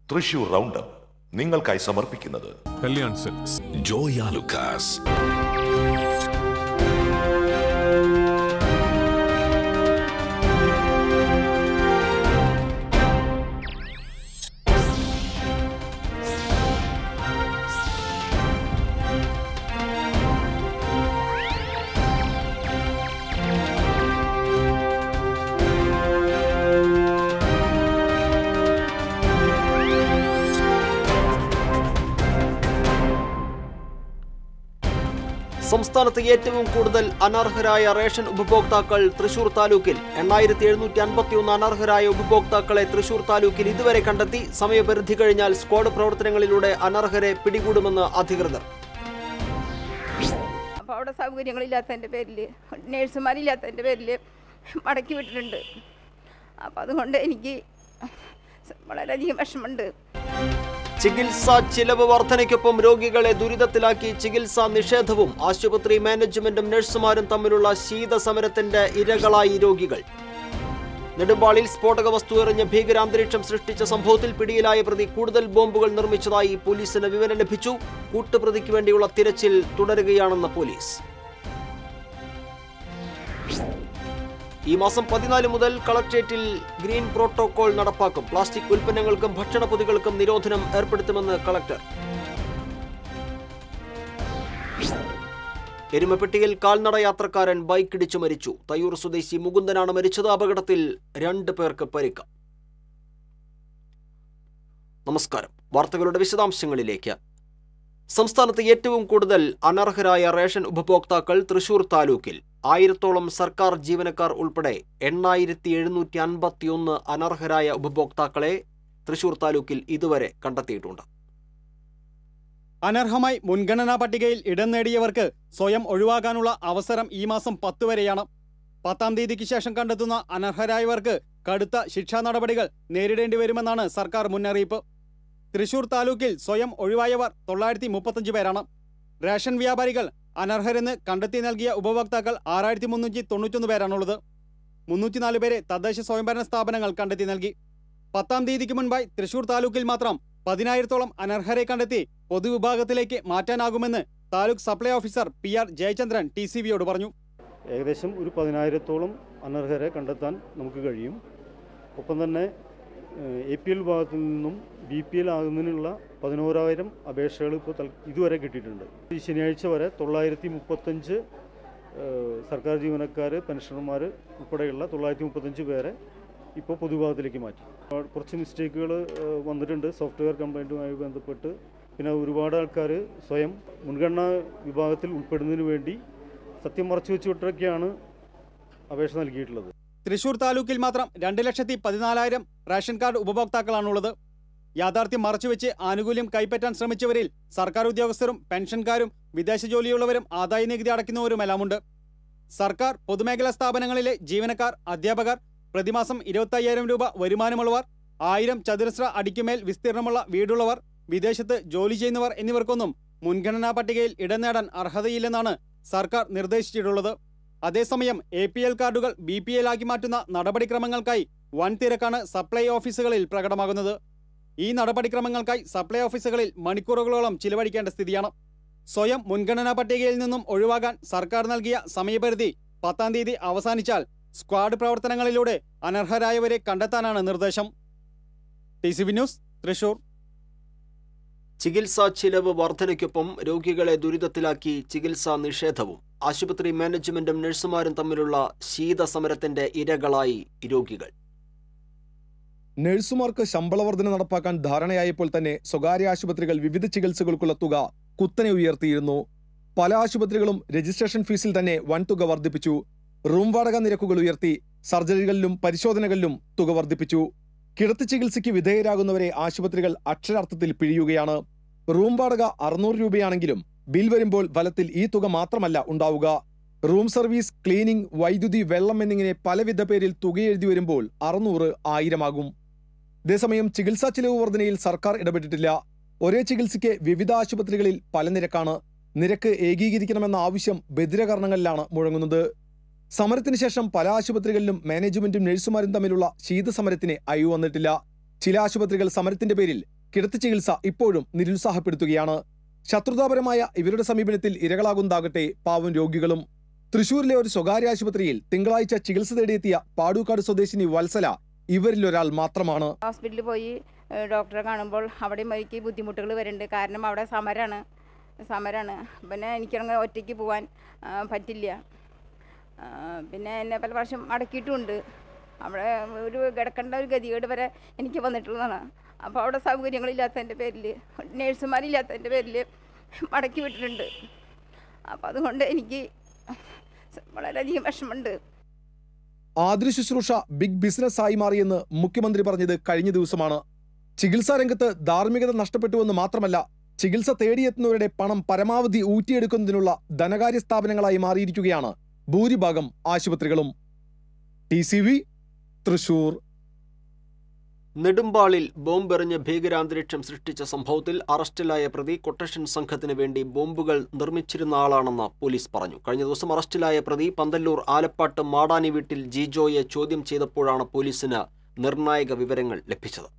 Thrissur roundup നിങ്ങൾക്കായി സമർപ്പിക്കുന്നത് Kalyan silks Joya Lucas. സംസ്ഥാനത്ത് ഏറ്റവും കൂടുതൽ അനർഹരായ റേഷൻ ഉപഭോക്താക്കൾ തൃശൂർ താലൂക്കിൽ എണ്ണായിരത്തി എഴുന്നൂറ്റി അൻപത്തിയൊന്ന് അനർഹരായ ഉപഭോക്താക്കളെ തൃശൂർ താലൂക്കിൽ ഇതുവരെ കണ്ടെത്തി സമയപരിധി കഴിഞ്ഞാൽ സ്ക്വാഡ് പ്രവർത്തനങ്ങളിലൂടെ അനർഹരെ പിടികൂടുമെന്ന് അധികൃതർ അപ്പോൾ അവിടെ സൗകര്യങ്ങളില്ലാത്തതിൻ്റെ പേരിൽ നേഴ്സുമാരില്ലാത്തതിൻ്റെ പേരിൽ മടക്കി വിട്ടിട്ടുണ്ട് അപ്പോൾ അതുകൊണ്ട് എനിക്ക് വളരെയധികം വിഷമമുണ്ട് ചികിത്സാ ചിലവ് വർധനയ്ക്കൊപ്പം രോഗികളെ ദുരിതത്തിലാക്കി ചികിത്സാ നിഷേധവും ആശുപത്രി മാനേജ്മെന്റും നഴ്സുമാരും തമ്മിലുള്ള ശീതസമരത്തിന്റെ ഇരകളായി രോഗികൾ നെടുമ്പാളിൽ സ്ഫോടക വസ്തു എറിഞ്ഞ് ഭീകരാന്തരീക്ഷം സൃഷ്ടിച്ച സംഭവത്തിൽ പിടിയിലായ പ്രതി കൂടുതൽ ബോംബുകൾ നിർമ്മിച്ചതായി പോലീസിന് വിവരം ലഭിച്ചു കൂട്ടുപ്രതിക്ക് വേണ്ടിയുള്ള തിരച്ചിൽ തുടരുകയാണെന്ന് പോലീസ് ഈ മാസം പതിനാല് മുതൽ കളക്ട്രേറ്റിൽ ഗ്രീൻ പ്രോട്ടോകോൾ നടപ്പാക്കും പ്ലാസ്റ്റിക് ഉൽപ്പന്നങ്ങൾക്കും ഭക്ഷണപ്പൊതികൾക്കും നിരോധനം ഏർപ്പെടുത്തുമെന്ന് കളക്ടർ എരുമപ്പെട്ടിയിൽ കാൽനട യാത്രക്കാരൻ ബൈക്കിടിച്ചു മരിച്ചു തയ്യൂർ സ്വദേശി മുകുന്ദനാണ് മരിച്ചത് അപകടത്തിൽ രണ്ട് പേർക്ക് പരിക്ക് നമസ്കാരം വാർത്തകളുടെ വിശദാംശങ്ങളിലേക്ക് സംസ്ഥാനത്ത് ഏറ്റവും കൂടുതൽ അനർഹരായ റേഷൻ ഉപഭോക്താക്കൾ തൃശൂർ താലൂക്കിൽ ആയിരത്തോളം സർക്കാർ ജീവനക്കാർ ഉൾപ്പെടെ എണ്ണായിരത്തി എഴുന്നൂറ്റി അൻപത്തിയൊന്ന് അനർഹരായ ഉപഭോക്താക്കളെ തൃശൂർ താലൂക്കിൽ ഇതുവരെ കണ്ടെത്തിയിട്ടുണ്ട് അനർഹമായി മുൻഗണനാ പട്ടികയിൽ ഇടം നേടിയവർക്ക് സ്വയം ഒഴിവാക്കാനുള്ള അവസരം ഈ മാസം പത്ത് വരെയാണ് പത്താം തീയതിക്ക് ശേഷം കണ്ടെത്തുന്ന അനർഹരായവർക്ക് കടുത്ത ശിക്ഷാ നടപടികൾ നേരിടേണ്ടി വരുമെന്നാണ് സർക്കാർ മുന്നറിയിപ്പ് തൃശൂർ താലൂക്കിൽ സ്വയം ഒഴിവായവർ തൊള്ളായിരത്തി മുപ്പത്തഞ്ച് പേരാണ് റേഷൻ വ്യാപാരികൾ അനർഹരെന്ന് കണ്ടെത്തി നൽകിയ ഉപഭോക്താക്കൾ ആറായിരത്തി മുന്നൂറ്റി തൊണ്ണൂറ്റൊന്ന് പേരാണുള്ളത് മുന്നൂറ്റിനാല് പേരെ തദ്ദേശ സ്വയംഭരണ സ്ഥാപനങ്ങൾ കണ്ടെത്തി നൽകി പത്താം തീയതിക്ക് മുൻപായി തൃശൂർ താലൂക്കിൽ മാത്രം പതിനായിരത്തോളം അനർഹരെ കണ്ടെത്തി പൊതുവിഭാഗത്തിലേക്ക് മാറ്റാനാകുമെന്ന് taluk supply officer P R Jayachandran T C ബിയോട് പറഞ്ഞു ഏകദേശം ഒരു പതിനായിരത്തോളം അനർഹരെ കണ്ടെത്താൻ നമുക്ക് കഴിയും ഒപ്പം തന്നെ എ പി എൽ വിഭാഗത്തിൽ നിന്നും ബി പി എൽ ആകുന്നതിനുള്ള പതിനോരായിരം അപേക്ഷകൾ ഇപ്പോൾ തൽ ഇതുവരെ കിട്ടിയിട്ടുണ്ട് ഈ ശനിയാഴ്ച വരെ തൊള്ളായിരത്തി മുപ്പത്തഞ്ച് സർക്കാർ ജീവനക്കാർ പെൻഷനർമാർ ഉൾപ്പെടെയുള്ള തൊള്ളായിരത്തി മുപ്പത്തഞ്ച് പേരെ ഇപ്പോൾ പൊതുവിഭാഗത്തിലേക്ക് മാറ്റി ആ, കുറച്ച് മിസ്റ്റേക്കുകൾ വന്നിട്ടുണ്ട് സോഫ്റ്റ്വെയർ കംപ്ലൈൻറ്റുമായി ബന്ധപ്പെട്ട് പിന്നെ ഒരുപാട് ആൾക്കാർ സ്വയം മുൻഗണനാ വിഭാഗത്തിൽ ഉൾപ്പെടുന്നതിന് വേണ്ടി സത്യം മറച്ചു വെച്ചുകൊണ്ടൊക്കെയാണ് അപേക്ഷ നൽകിയിട്ടുള്ളത് തൃശൂർ താലൂക്കിൽ മാത്രം രണ്ട് ലക്ഷത്തി പതിനാലായിരം റേഷൻ കാർഡ് ഉപഭോക്താക്കളാണുള്ളത് യാഥാർത്ഥ്യം മറച്ചുവെച്ച് ആനുകൂല്യം കൈപ്പറ്റാൻ ശ്രമിച്ചവരിൽ സർക്കാർ ഉദ്യോഗസ്ഥരും പെൻഷൻകാരും വിദേശ ജോലിയുള്ളവരും ആദായ നികുതി അടയ്ക്കുന്നവരുമെല്ലാമുണ്ട് സർക്കാർ പൊതുമേഖലാ സ്ഥാപനങ്ങളിലെ ജീവനക്കാർ അധ്യാപകർ പ്രതിമാസം ഇരുപത്തയ്യായിരം രൂപ വരുമാനമുള്ളവർ ആയിരം ചതുരശ്ര അടിക്കുമേൽ വിസ്തീർണമുള്ള വീടുള്ളവർ വിദേശത്ത് ജോലി ചെയ്യുന്നവർ എന്നിവർക്കൊന്നും മുൻഗണനാ പട്ടികയിൽ ഇടം നേടാൻ അർഹതയില്ലെന്നാണ് സർക്കാർ നിർദ്ദേശിച്ചിട്ടുള്ളത് അതേസമയം എ പി എൽ കാർഡുകൾ ബി പി എൽ ആക്കി മാറ്റുന്ന നടപടിക്രമങ്ങൾക്കായി വൻ തിരക്കാണ് സപ്ലൈ ഓഫീസുകളിൽ പ്രകടമാകുന്നത് ഈ നടപടിക്രമങ്ങൾക്കായി സപ്ലൈ ഓഫീസുകളിൽ മണിക്കൂറുകളോളം ചിലവഴിക്കേണ്ട സ്ഥിതിയാണ് സ്വയം മുൻഗണനാ പട്ടികയിൽ നിന്നും ഒഴിവാകാൻ സർക്കാർ നൽകിയ സമയപരിധി പത്താം തീയതി അവസാനിച്ചാൽ സ്ക്വാഡ് പ്രവർത്തനങ്ങളിലൂടെ അനർഹരായവരെ കണ്ടെത്താനാണ് നിർദ്ദേശം T C V news Thrissur ചികിത്സാ ചിലവ് വർധനയ്ക്കൊപ്പം രോഗികളെ ദുരിതത്തിലാക്കി ചികിത്സാ നിഷേധവും ആശുപത്രി മാനേജ്മെന്റും നഴ്സുമാരും തമ്മിലുള്ള ശീതസമരത്തിന്റെ ഇരകളായി രോഗികൾ നഴ്സുമാർക്ക് ശമ്പള വർധന നടപ്പാക്കാൻ ധാരണയായപ്പോൾ തന്നെ സ്വകാര്യ ആശുപത്രികൾ വിവിധ ചികിത്സകൾക്കുള്ള തുക കുത്തനെ ഉയർത്തിയിരുന്നു പല ആശുപത്രികളും രജിസ്ട്രേഷൻ ഫീസിൽ തന്നെ വൻതുക വർദ്ധിപ്പിച്ചു റൂം വാടക നിരക്കുകൾ ഉയർത്തി സർജറികളിലും പരിശോധനകളിലും തുക വർദ്ധിപ്പിച്ചു കിടത്തി ചികിത്സയ്ക്ക് വിധേയരാകുന്നവരെ ആശുപത്രികൾ അക്ഷരാർത്ഥത്തിൽ പിഴിയുകയാണ് റൂം വാടക അറുന്നൂറ് രൂപയാണെങ്കിലും ബിൽ വരുമ്പോൾ ഫലത്തിൽ ഈ തുക മാത്രമല്ല ഉണ്ടാവുക റൂം സർവീസ് ക്ലീനിംഗ് വൈദ്യുതി വെള്ളം എന്നിങ്ങനെ പലവിധ പേരിൽ തുക എഴുതി വരുമ്പോൾ അറുന്നൂറ് ആയിരമാകും അതേസമയം ചികിത്സാ ചിലവ് വർധനയിൽ സർക്കാർ ഇടപെട്ടിട്ടില്ല ഒരേ ചികിത്സയ്ക്ക് വിവിധ ആശുപത്രികളിൽ പല നിരക്കാണ് നിരക്ക് ഏകീകരിക്കണമെന്ന ആവശ്യം ബദിരകരണങ്ങളിലാണ് മുഴങ്ങുന്നത് സമരത്തിന് ശേഷം പല ആശുപത്രികളിലും മാനേജ്മെന്റും നഴ്സുമാരും തമ്മിലുള്ള ശീതസമരത്തിന് അയവ് വന്നിട്ടില്ല ചില ആശുപത്രികൾ സമരത്തിന്റെ പേരിൽ കിടത്തി ചികിത്സ ഇപ്പോഴും നിരുത്സാഹപ്പെടുത്തുകയാണ് ശത്രുതാപരമായ ഇവരുടെ സമീപനത്തിൽ ഇരകളാകുന്നതാകട്ടെ പാവം രോഗികളും തൃശൂരിലെ ഒരു സ്വകാര്യ ആശുപത്രിയിൽ തിങ്കളാഴ്ച ചികിത്സ തേടിയെത്തിയ പാടൂക്കാട് സ്വദേശിനി വത്സല ഇവരിൽ ഒരാൾ മാത്രമാണ് ഹോസ്പിറ്റലിൽ പോയി ഏഹ്, ഡോക്ടറെ കാണുമ്പോൾ അവിടെയും എനിക്ക് ബുദ്ധിമുട്ടുകൾ വരുന്നുണ്ട് കാരണം അവിടെ സമരമാണ് സമരമാണ് പിന്നെ എനിക്കങ്ങനെ ഒറ്റയ്ക്ക് പോകാൻ ആ, പറ്റില്ല ആ, പിന്നെ എന്നെ പല പ്രാവശ്യം അടക്കിയിട്ടുമുണ്ട് അവിടെ ഒരു കിടക്കേണ്ട ഒരു ഗതികേട് വരെ എനിക്ക് വന്നിട്ടുള്ളതാണ് അപ്പോൾ അവിടെ സൗകര്യങ്ങളില്ലാത്തതിൻ്റെ പേരിൽ നേഴ്സുമാരില്ലാത്തതിൻ്റെ പേരിൽ മടക്കി വിട്ടിട്ടുണ്ട് അപ്പോൾ അതുകൊണ്ട് എനിക്ക് വളരെയധികം വിഷമമുണ്ട് ആതുര ശുശ്രൂഷ ബിഗ് ബിസിനസ് ആയി മാറിയെന്ന് മുഖ്യമന്ത്രി പറഞ്ഞത് കഴിഞ്ഞ ദിവസമാണ് ചികിത്സാ രംഗത്ത് ധാർമ്മികത നഷ്ടപ്പെട്ടുവെന്ന് മാത്രമല്ല ചികിത്സ തേടിയെത്തുന്നവരുടെ പണം പരമാവധി ഊറ്റിയെടുക്കുന്നതിനുള്ള ധനകാര്യ സ്ഥാപനങ്ങളായി മാറിയിരിക്കുകയാണ് ഭൂരിഭാഗം ആശുപത്രികളും ടി സി വി തൃശൂർ നെടുമ്പാളിൽ ബോംബെറിഞ്ഞ് ഭീകരാന്തരീക്ഷം സൃഷ്ടിച്ച സംഭവത്തിൽ അറസ്റ്റിലായ പ്രതി കൊട്ടേഷൻ സംഘത്തിന് വേണ്ടി ബോംബുകൾ നിർമ്മിച്ചിരുന്ന ആളാണെന്ന് പോലീസ് പറഞ്ഞു കഴിഞ്ഞ ദിവസം അറസ്റ്റിലായ പ്രതി പന്തല്ലൂർ ആലപ്പാട്ട് മാടാനി വീട്ടിൽ ജിജോയെ ചോദ്യം ചെയ്തപ്പോഴാണ് പോലീസിന് നിർണായക വിവരങ്ങൾ ലഭിച്ചത്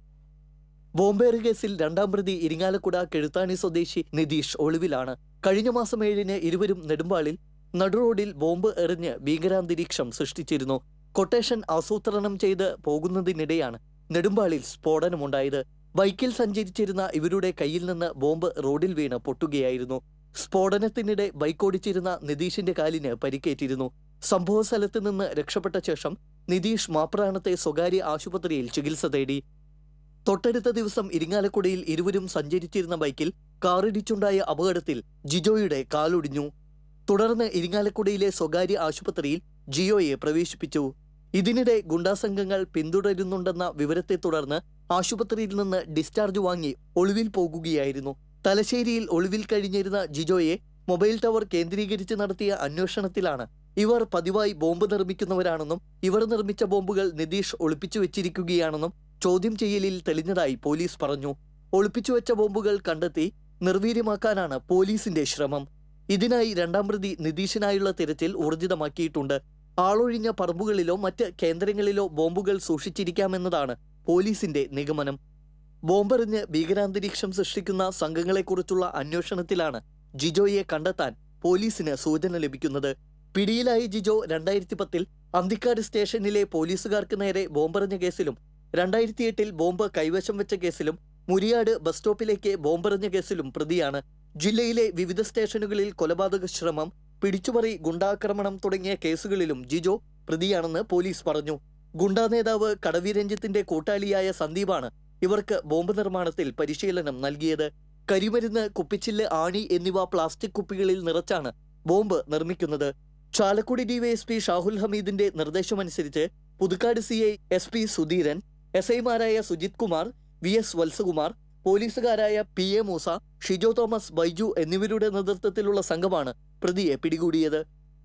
ബോംബേറ് കേസിൽ രണ്ടാം പ്രതി ഇരിങ്ങാലക്കുട കെഴുത്താണി സ്വദേശി നിതീഷ് ഒളിവിലാണ് കഴിഞ്ഞ മാസം ഏഴിന് ഇരുവരും നെടുമ്പാളിൽ നടുറോഡിൽ ബോംബ് എറിഞ്ഞ് ഭീകരാന്തരീക്ഷം സൃഷ്ടിച്ചിരുന്നു കൊട്ടേഷൻ ആസൂത്രണം ചെയ്ത് പോകുന്നതിനിടെയാണ് നെടുമ്പാളിൽ സ്ഫോടനമുണ്ടായത് ബൈക്കിൽ സഞ്ചരിച്ചിരുന്ന ഇവരുടെ കയ്യിൽ നിന്ന് ബോംബ് റോഡിൽ വീണ് പൊട്ടുകയായിരുന്നു സ്ഫോടനത്തിനിടെ ബൈക്ക് ഓടിച്ചിരുന്ന നിതീഷിന്റെ കാലിന് പരിക്കേറ്റിരുന്നു സംഭവ സ്ഥലത്ത് നിന്ന് രക്ഷപ്പെട്ട ശേഷം നിതീഷ് മാപ്രാണത്തെ സ്വകാര്യ ആശുപത്രിയിൽ ചികിത്സ തേടി തൊട്ടടുത്ത ദിവസം ഇരിങ്ങാലക്കുടയിൽ ഇരുവരും സഞ്ചരിച്ചിരുന്ന ബൈക്കിൽ കാറിടിച്ചുണ്ടായ അപകടത്തിൽ ജിജോയുടെ കാലൊടിഞ്ഞു തുടർന്ന് ഇരിങ്ങാലക്കുടയിലെ സ്വകാര്യ ആശുപത്രിയിൽ ജിയോയെ പ്രവേശിപ്പിച്ചു ഇതിനിടെ ഗുണ്ടാസംഘങ്ങൾ പിന്തുടരുന്നുണ്ടെന്ന വിവരത്തെ തുടർന്ന് ആശുപത്രിയിൽ നിന്ന് ഡിസ്ചാർജ് വാങ്ങി ഒളിവിൽ പോകുകയായിരുന്നു തലശ്ശേരിയിൽ ഒളിവിൽ കഴിഞ്ഞിരുന്ന ജിജോയെ മൊബൈൽ ടവർ കേന്ദ്രീകരിച്ച് നടത്തിയ അന്വേഷണത്തിലാണ് ഇവർ പതിവായി ബോംബ് നിർമ്മിക്കുന്നവരാണെന്നും ഇവർ നിർമ്മിച്ച ബോംബുകൾ നിതീഷ് ഒളിപ്പിച്ചു വെച്ചിരിക്കുകയാണെന്നും ചോദ്യം ചെയ്യലിൽ തെളിഞ്ഞതായി പോലീസ് പറഞ്ഞു ഒളിപ്പിച്ചു വെച്ച ബോംബുകൾ കണ്ടെത്തി നിർവീര്യമാക്കാനാണ് പോലീസിന്റെ ശ്രമം ഇതിനായി രണ്ടാം പ്രതി നിതീഷിനായുള്ള തിരച്ചിൽ ഊർജിതമാക്കിയിട്ടുണ്ട് ആളൊഴിഞ്ഞ പറമ്പുകളിലോ മറ്റ് കേന്ദ്രങ്ങളിലോ ബോംബുകൾ സൂക്ഷിച്ചിരിക്കാമെന്നതാണ് പോലീസിന്റെ നിഗമനം ബോംബെറിഞ്ഞ് ഭീകരാന്തരീക്ഷം സൃഷ്ടിക്കുന്ന സംഘങ്ങളെക്കുറിച്ചുള്ള അന്വേഷണത്തിലാണ് ജിജോയെ കണ്ടെത്താൻ പോലീസിന് സൂചന ലഭിക്കുന്നത് പിടിയിലായ ജിജോ രണ്ടായിരത്തി പത്തിൽ അന്തിക്കാട് സ്റ്റേഷനിലെ പോലീസുകാർക്ക് നേരെ ബോംബെറിഞ്ഞ കേസിലും രണ്ടായിരത്തി എട്ടിൽ ബോംബ് കൈവശം വെച്ച കേസിലും മുരിയാട് ബസ് സ്റ്റോപ്പിലേക്ക് ബോംബെറിഞ്ഞ കേസിലും പ്രതിയാണ് ജില്ലയിലെ വിവിധ സ്റ്റേഷനുകളിൽ കൊലപാതക ശ്രമം പിടിച്ചുപറി ഗുണ്ടാക്രമണം തുടങ്ങിയ കേസുകളിലും ജിജോ പ്രതിയാണെന്ന് പോലീസ് പറഞ്ഞു ഗുണ്ടാ നേതാവ് കടവി രഞ്ജിത്തിന്റെ കൂട്ടാളിയായ സന്ദീപാണ് ഇവർക്ക് ബോംബ് നിർമ്മാണത്തിൽ പരിശീലനം നൽകിയത് കരിമരുന്ന് കുപ്പിച്ചില്ല് ആണി എന്നിവ പ്ലാസ്റ്റിക് കുപ്പികളിൽ നിറച്ചാണ് ബോംബ് നിർമ്മിക്കുന്നത് ചാലക്കുടി ഡിവൈഎസ്പി ഷാഹുൽ ഹമീദിന്റെ നിർദ്ദേശമനുസരിച്ച് Puthukkad C I S P Sudheeran S ഐമാരായ സുജിത് കുമാർ വി എസ് വത്സകുമാർ പോലീസുകാരായ പി എ മൂസ ഷിജോ തോമസ് ബൈജു എന്നിവരുടെ നേതൃത്വത്തിലുള്ള സംഘമാണ് പ്രതിയെ പിടികൂടിയത്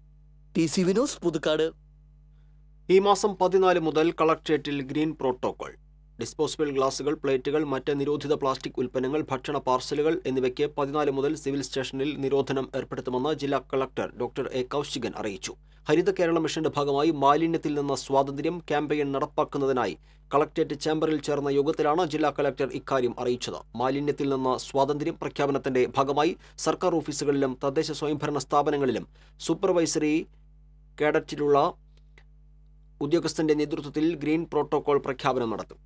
ടി സി വിനോസ് പുതുക്കാട് ഈ മാസം പതിനാല് മുതൽ കളക്ട്രേറ്റിൽ ഗ്രീൻ പ്രോട്ടോകോൾ ഡിസ്പോസിബിൾ ഗ്ലാസുകൾ പ്ലേറ്റുകൾ മറ്റ് നിരോധിത പ്ലാസ്റ്റിക് ഉൽപ്പന്നങ്ങൾ ഭക്ഷണ പാർസലുകൾ എന്നിവയ്ക്ക് പതിനാല് മുതൽ സിവിൽ സ്റ്റേഷനിൽ നിരോധനം ഏർപ്പെടുത്തുമെന്ന് ജില്ലാ കളക്ടർ ഡോക്ടർ എ കൗശികൻ അറിയിച്ചു ഹരിത കേരള മിഷന്റെ ഭാഗമായി മാലിന്യത്തിൽ നിന്ന് സ്വാതന്ത്ര്യം ക്യാമ്പയിൻ നടപ്പാക്കുന്നതിനായി കളക്ടറേറ്റ് ചേംബറിൽ ചേർന്ന യോഗത്തിലാണ് ജില്ലാ കളക്ടർ ഇക്കാര്യം അറിയിച്ചത് മാലിന്യത്തിൽ നിന്ന് സ്വാതന്ത്ര്യം പ്രഖ്യാപനത്തിന്റെ ഭാഗമായി സർക്കാർ ഓഫീസുകളിലും തദ്ദേശ സ്വയംഭരണ സ്ഥാപനങ്ങളിലും സൂപ്പർവൈസറി കേഡറ്റിലുള്ള ഉദ്യോഗസ്ഥന്റെ നേതൃത്വത്തിൽ ഗ്രീൻ പ്രോട്ടോകോൾ പ്രഖ്യാപനം നടത്തും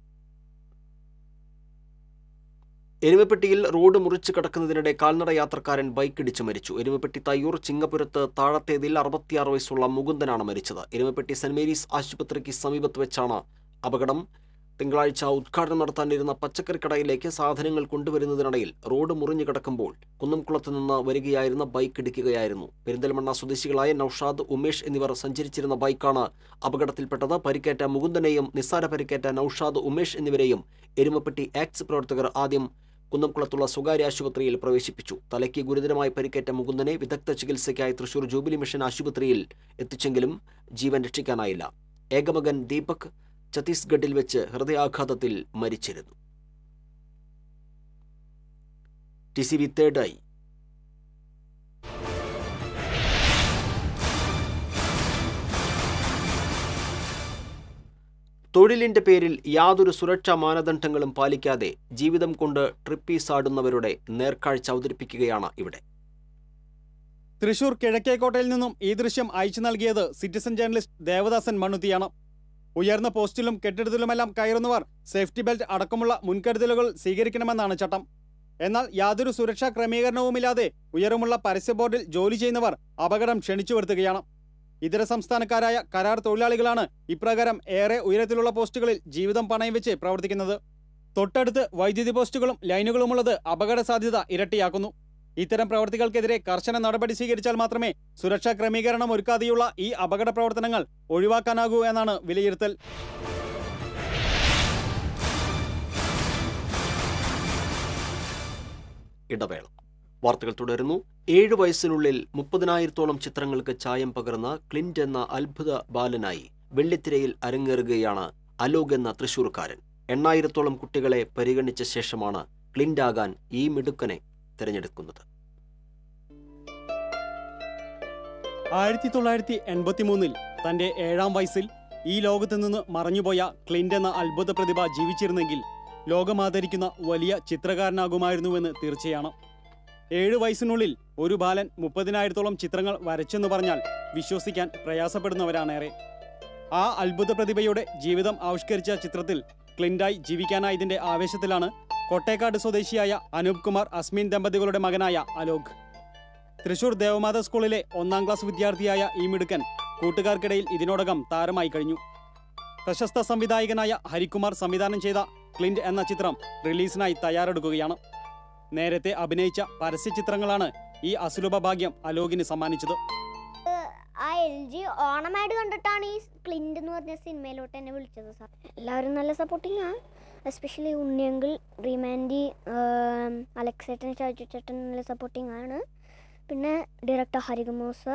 എരുമപ്പെട്ടിയിൽ റോഡ് മുറിച്ച് കടക്കുന്നതിനിടെ കാൽനട യാത്രക്കാരൻ ബൈക്കിടിച്ച് മരിച്ചു എരുമപ്പെട്ടി തയ്യൂർ ചിങ്ങപുരത്ത് താഴത്തേതിൽ അറുപത്തിയാറ് വയസ്സുള്ള മുകുന്ദനാണ് മരിച്ചത് എരുമപ്പെട്ടി സെന്റ് മേരീസ് ആശുപത്രിക്ക് സമീപത്ത് വെച്ചാണ് അപകടം തിങ്കളാഴ്ച ഉദ്ഘാടനം നടത്താനിരുന്ന പച്ചക്കറി കടയിലേക്ക് സാധനങ്ങൾ കൊണ്ടുവരുന്നതിനിടയിൽ റോഡ് മുറിഞ്ഞു കിടക്കുമ്പോൾ കുന്നംകുളത്ത് നിന്ന് വരികയായിരുന്ന ബൈക്ക് ഇടിക്കുകയായിരുന്നു പെരിന്തൽമണ്ണ സ്വദേശികളായ നൌഷാദ് ഉമേഷ് എന്നിവർ സഞ്ചരിച്ചിരുന്ന ബൈക്കാണ് അപകടത്തിൽപ്പെട്ടത് പരിക്കേറ്റ മുകുന്ദനെയും നിസ്സാര പരിക്കേറ്റ നൌഷാദ് ഉമേഷ് എന്നിവരെയും എരുമപ്പെട്ടി ആക്ട്സ് പ്രവർത്തകർ ആദ്യം കുന്നംകുളത്തുള്ള സ്വകാര്യ ആശുപത്രിയിൽ പ്രവേശിപ്പിച്ചു തലയ്ക്ക് ഗുരുതരമായി പരിക്കേറ്റ മുകുന്ദനെ വിദഗ്ധ ചികിത്സയ്ക്കായി തൃശൂർ ജൂബിലി മിഷൻ ആശുപത്രിയിൽ എത്തിച്ചെങ്കിലും ജീവൻ രക്ഷിക്കാനായില്ല ഏകമകൻ ദീപക് ഛത്തീസ്ഗഡിൽ വെച്ച് ഹൃദയാഘാതത്തിൽ മരിച്ചിരുന്നു ടി സി ബി തേർഡായി തൊഴിലിന്റെ പേരിൽ യാതൊരു സുരക്ഷാ മാനദണ്ഡങ്ങളും പാലിക്കാതെ ജീവിതം കൊണ്ട് ട്രിപ്പീസാടുന്നവരുടെ നേർക്കാഴ്ച അവതരിപ്പിക്കുകയാണ് ഇവിടെ തൃശൂർ കിഴക്കേക്കോട്ടയിൽ നിന്നും ഈ ദൃശ്യം അയച്ചു നൽകിയത് സിറ്റിസൺ ജേർണലിസ്റ്റ് ദേവദാസൻ മണ്ണുത്തിയാണ് ഉയർന്ന പോസ്റ്റിലും കെട്ടിടത്തിലുമെല്ലാം കയറുന്നവർ സേഫ്റ്റി ബെൽറ്റ് അടക്കമുള്ള മുൻകരുതലുകൾ സ്വീകരിക്കണമെന്നാണ് ചട്ടം എന്നാൽ യാതൊരു സുരക്ഷാ ക്രമീകരണവുമില്ലാതെ ഉയരമുള്ള പരസ്യ ബോർഡിൽ ജോലി ചെയ്യുന്നവർ അപകടം ക്ഷണിച്ചു വരുത്തുകയാണ് ഇതര സംസ്ഥാനക്കാരായ കരാർ തൊഴിലാളികളാണ് ഇപ്രകാരം ഏറെ ഉയരത്തിലുള്ള പോസ്റ്റുകളിൽ ജീവിതം പണയം വെച്ച് പ്രവർത്തിക്കുന്നത് തൊട്ടടുത്ത് വൈദ്യുതി പോസ്റ്റുകളും ലൈനുകളുമുള്ളത് അപകട സാധ്യത ഇരട്ടിയാക്കുന്നു ഇത്തരം പ്രവർത്തികൾക്കെതിരെ കർശന നടപടി സ്വീകരിച്ചാൽ മാത്രമേ സുരക്ഷാ ക്രമീകരണം ഒരുക്കാതെയുള്ള ഈ അപകട പ്രവർത്തനങ്ങൾ ഒഴിവാക്കാനാകൂ എന്നാണ് വിലയിരുത്തൽ ഇടവേള വാർത്തകൾ തുടരുന്നു ഏഴു വയസ്സിനുള്ളിൽ മുപ്പതിനായിരത്തോളം ചിത്രങ്ങൾക്ക് ചായം പകർന്ന ക്ലിന്റ് എന്ന അത്ഭുത ബാലനായി വെള്ളിത്തിരയിൽ അരങ്ങേറുകയാണ് അലോക് എന്ന തൃശൂർക്കാരൻ എണ്ണായിരത്തോളം കുട്ടികളെ പരിഗണിച്ച ശേഷമാണ് ക്ലിന്റ് ആകാൻ ഈ മിടുക്കനെ തിരഞ്ഞെടുക്കുന്നത് ആയിരത്തി തൊള്ളായിരത്തി എൺപത്തി മൂന്നിൽ തന്റെ ഏഴാം വയസ്സിൽ ഈ ലോകത്ത് നിന്ന് മറഞ്ഞുപോയ ക്ലിന്റ് എന്ന അത്ഭുത പ്രതിഭ ജീവിച്ചിരുന്നെങ്കിൽ ലോകമാദരിക്കുന്ന വലിയ ചിത്രകാരനാകുമായിരുന്നുവെന്ന് തീർച്ചയാണ് ഏഴ് വയസ്സിനുള്ളിൽ ഒരു ബാലൻ മുപ്പതിനായിരത്തോളം ചിത്രങ്ങൾ വരച്ചെന്ന് പറഞ്ഞാൽ വിശ്വസിക്കാൻ പ്രയാസപ്പെടുന്നവരാണേറെ ആ അത്ഭുത പ്രതിഭയുടെ ജീവിതം ആവിഷ്കരിച്ച ചിത്രത്തിൽ ക്ലിന്റായി ജീവിക്കാനായതിന്റെ ആവേശത്തിലാണ് കൊട്ടേക്കാട് സ്വദേശിയായ അനൂപ് കുമാർ അസ്മിൻ ദമ്പതികളുടെ മകനായ അലോക് തൃശൂർ ദേവമാത സ്കൂളിലെ ഒന്നാം ക്ലാസ് വിദ്യാർത്ഥിയായ ഈ മിടുക്കൻ കൂട്ടുകാർക്കിടയിൽ ഇതിനോടകം താരമായി കഴിഞ്ഞു പ്രശസ്ത സംവിധായകനായ ഹരികുമാർ സംവിധാനം ചെയ്ത ക്ലിന്റ് എന്ന ചിത്രം റിലീസിനായി തയ്യാറെടുക്കുകയാണ് നേരത്തെ അഭിനയിച്ച പരസ്യ ചിത്രങ്ങളാണ് ഈ അസുലഭ ഭാഗ്യം അലോകിന് സമ്മാനിച്ചത് ആ എൽ ജി ഓണമായിട്ട് കണ്ടിട്ടാണ് ഈ ക്ലിൻ്റ് എന്ന് പറഞ്ഞ സിനിമയിലോട്ട് എന്നെ വിളിച്ചത് സാർ എല്ലാവരും നല്ല സപ്പോർട്ടിങ് ആണ് എസ്പെഷ്യലി ഉണ്ണിയങ്കിൾ റീമാൻഡി അലക്സേട്ടൻ ഷാജു ചേട്ടൻ നല്ല സപ്പോർട്ടിങ് ആണ് പിന്നെ ഡയറക്ടർ ഹരികുമോസ്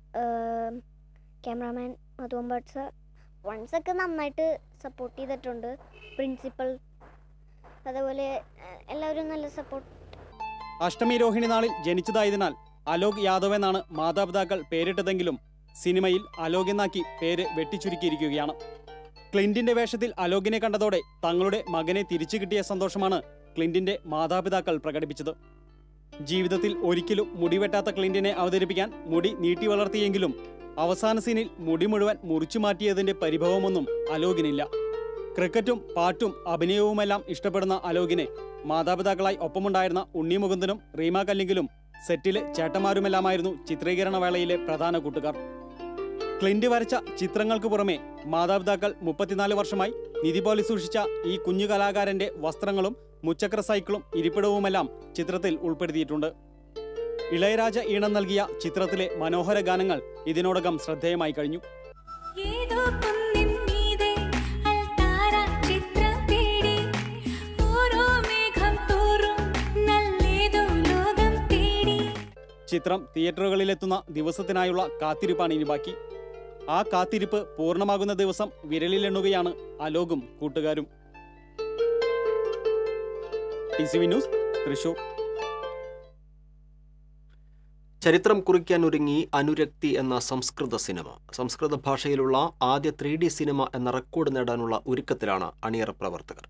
ക്യാമറാമാൻ മധുവമ്പട്ട് സർ വൺസ് ഒക്കെ നന്നായിട്ട് സപ്പോർട്ട് ചെയ്തിട്ടുണ്ട് പ്രിൻസിപ്പൽ അതേപോലെ ഏഹ്, എല്ലാവരും നല്ല സപ്പോർട്ട് അഷ്ടമി രോഹിണി നാളിൽ ജനിച്ചതായതിനാൽ അലോക് യാദവ് എന്നാണ് മാതാപിതാക്കൾ പേരിട്ടതെങ്കിലും സിനിമയിൽ അലോക് എന്നാക്കി പേര് വെട്ടിച്ചുരുക്കിയിരിക്കുകയാണ് ക്ലിന്റിന്റെ വേഷത്തിൽ അലോകിനെ കണ്ടതോടെ തങ്ങളുടെ മകനെ തിരിച്ചു കിട്ടിയ സന്തോഷമാണ് ക്ലിന്റിന്റെ മാതാപിതാക്കൾ പ്രകടിപ്പിച്ചത് ജീവിതത്തിൽ ഒരിക്കലും മുടിവെട്ടാത്ത ക്ലിന്റിനെ അവതരിപ്പിക്കാൻ മുടി നീട്ടി വളർത്തിയെങ്കിലും അവസാന സീനിൽ മുടി മുഴുവൻ മുറിച്ചു മാറ്റിയതിന്റെ പരിഭവമൊന്നും അലോകിനില്ല ക്രിക്കറ്റും പാട്ടും അഭിനയവുമെല്ലാം ഇഷ്ടപ്പെടുന്ന അലോകിനെ മാതാപിതാക്കളായി ഒപ്പമുണ്ടായിരുന്ന ഉണ്ണി മുകുന്ദനും റീമ കല്ലിങ്കിലും സെറ്റിലെ ചേട്ടന്മാരുമെല്ലാമായിരുന്നു ചിത്രീകരണ വേളയിലെ പ്രധാന കൂട്ടുകാർ ക്ലിന്റ് വരച്ച ചിത്രങ്ങൾക്ക് പുറമെ മാതാപിതാക്കൾ മുപ്പത്തിനാല് വർഷമായി നിധി പോലെ സൂക്ഷിച്ച ഈ കുഞ്ഞു കലാകാരന്റെ വസ്ത്രങ്ങളും മുച്ചക്ര സൈക്കിളും ഇരിപ്പിടവുമെല്ലാം ചിത്രത്തിൽ ഉൾപ്പെടുത്തിയിട്ടുണ്ട് ഇളയരാജ ഈണം നൽകിയ ചിത്രത്തിലെ മനോഹര ഗാനങ്ങൾ ഇതിനോടകം ശ്രദ്ധേയമായി കഴിഞ്ഞു ഏതോ കുന്നിൻ മീതെ അൽത്താര ചിത്രം തേടി ഓരോ മേഘം തോറും നല്ലേതോ ലോകം തേടി ചിത്രം തിയേറ്ററുകളിലെത്തുന്ന ദിവസത്തിനായുള്ള കാത്തിരിപ്പാണ് ഇനി ബാക്കി ആ കാത്തിരിപ്പ് പൂർണ്ണമാകുന്ന ദിവസം വിരലിലെണ്ണുകയാണ് അലോകും കൂട്ടുകാരും T C V news Thrissur ചരിത്രം കുറിക്കാൻ ഒരുങ്ങി അനുരക്തി എന്ന സംസ്കൃത സിനിമ സംസ്കൃത ഭാഷയിലുള്ള ആദ്യ ത്രീ ഡി സിനിമ എന്ന റെക്കോർഡ് നേടാനുള്ള ഒരുക്കത്തിലാണ് അണിയറ പ്രവർത്തകർ